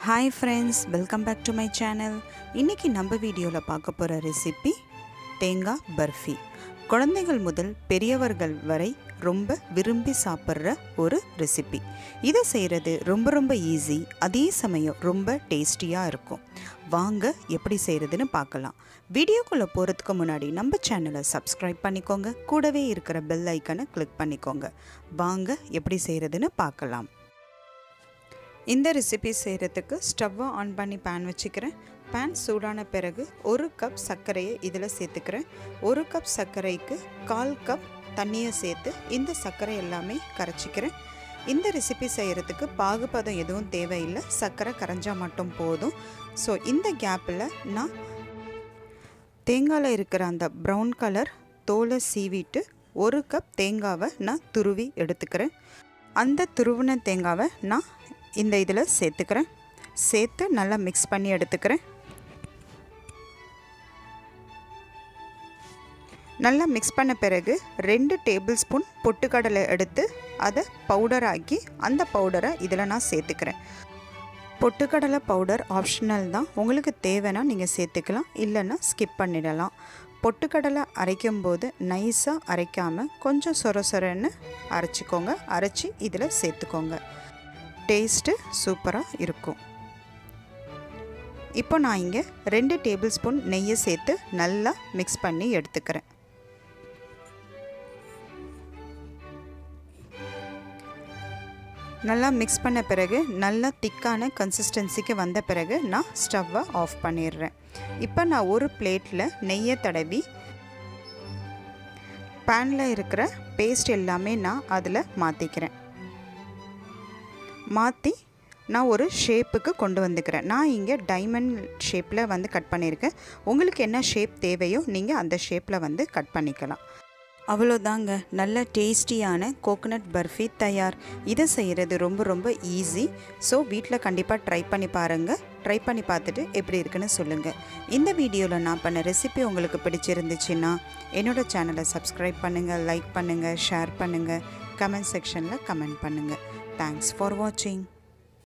hi friends welcome back to my channel இன்றைக்கி நம்ம வீடியோவில் பார்க்க போகிற ரெசிபி தேங்காய் பர்ஃபி குழந்தைகள் முதல் பெரியவர்கள் வரை ரொம்ப விரும்பி சாப்பிட்ற ஒரு ரெசிபி இதை செய்கிறது ரொம்ப ரொம்ப ஈஸி அதே சமயம் ரொம்ப டேஸ்டியாக இருக்கும் வாங்க எப்படி செய்கிறதுன்னு பார்க்கலாம் வீடியோக்குள்ளே போகிறதுக்கு முன்னாடி நம்ம சேனலை சப்ஸ்கிரைப் பண்ணிக்கோங்க கூடவே இருக்கிற பெல் ஐக்கனை கிளிக் பண்ணிக்கோங்க வாங்க எப்படி செய்கிறதுன்னு பார்க்கலாம் இந்த ரெசிபி செய்கிறதுக்கு ஸ்டவ்வை ஆன் பண்ணி பேன் வச்சுக்கிறேன் பேன் சூடான பிறகு ஒரு கப் சர்க்கரையை இதில் சேர்த்துக்கிறேன் ஒரு கப் சர்க்கரைக்கு கால் கப் தண்ணியை சேர்த்து இந்த சர்க்கரை எல்லாமே கரைச்சிக்கிறேன் இந்த ரெசிபி செய்கிறதுக்கு பாகுபதம் எதுவும் தேவையில்லை சர்க்கரை கரைஞ்சால் மட்டும் போதும் ஸோ இந்த கேப்பில் நான் தேங்காயில் இருக்கிற அந்த ப்ரௌன் கலர் தோலை சீவிட்டு ஒரு கப் தேங்காவை நான் துருவி எடுத்துக்கிறேன் அந்த துருவின தேங்காவை நான் இந்த இதில் சேர்த்துக்கிறேன் சேர்த்து நல்லா மிக்ஸ் பண்ணி எடுத்துக்கிறேன் நல்லா மிக்ஸ் பண்ண பிறகு ரெண்டு டேபிள் ஸ்பூன் பொட்டுக்கடலை எடுத்து அதை பவுடர் ஆக்கி அந்த பவுடரை இதில் நான் சேர்த்துக்கிறேன் பொட்டுக்கடலை பவுடர் ஆப்ஷனல் தான் உங்களுக்கு தேவைன்னா நீங்கள் சேர்த்துக்கலாம் இல்லைன்னா ஸ்கிப் பண்ணிடலாம் பொட்டுக்கடலை அரைக்கும் போது நைஸாக அரைக்காமல் கொஞ்சம் சொர சொரன்னு அரைச்சிக்கோங்க அரைச்சி இதில் சேர்த்துக்கோங்க டேஸ்ட்டு சூப்பராக இருக்கும் இப்போ நான் இங்கே ரெண்டு டேபிள் ஸ்பூன் நெய்யை சேர்த்து நல்லா மிக்ஸ் பண்ணி எடுத்துக்கிறேன் நல்லா மிக்ஸ் பண்ண பிறகு நல்லா திக்கான கன்சிஸ்டன்சிக்கு வந்த பிறகு நான் ஸ்டவ்வை ஆஃப் பண்ணிடுறேன் இப்போ நான் ஒரு பிளேட்டில் நெய்யை தடவி பேனில் இருக்கிற பேஸ்ட் எல்லாமே நான் அதில் மாற்றிக்கிறேன் மாற்றி நான் ஒரு ஷேப்புக்கு கொண்டு வந்துக்கிறேன் நான் இங்கே டைமண்ட் ஷேப்பில் வந்து கட் பண்ணியிருக்கேன் உங்களுக்கு என்ன ஷேப் தேவையோ நீங்கள் அந்த ஷேப்பில் வந்து கட் பண்ணிக்கலாம் அவ்வளோதாங்க நல்ல டேஸ்டியான கோகனட் பர்ஃபி தயார் இதை செய்கிறது ரொம்ப ரொம்ப ஈஸி ஸோ வீட்டில் கண்டிப்பாக ட்ரை பண்ணி பாருங்கள் ட்ரை பண்ணி பார்த்துட்டு எப்படி இருக்குன்னு சொல்லுங்கள் இந்த வீடியோவில் நான் பண்ண ரெசிபி உங்களுக்கு பிடிச்சிருந்துச்சுன்னா என்னோடய சேனலை சப்ஸ்கிரைப் பண்ணுங்கள் லைக் பண்ணுங்கள் ஷேர் பண்ணுங்கள் கமெண்ட் செக்ஷனில் கமெண்ட் பண்ணுங்கள் தேங்க்ஸ் ஃபார் வாட்சிங்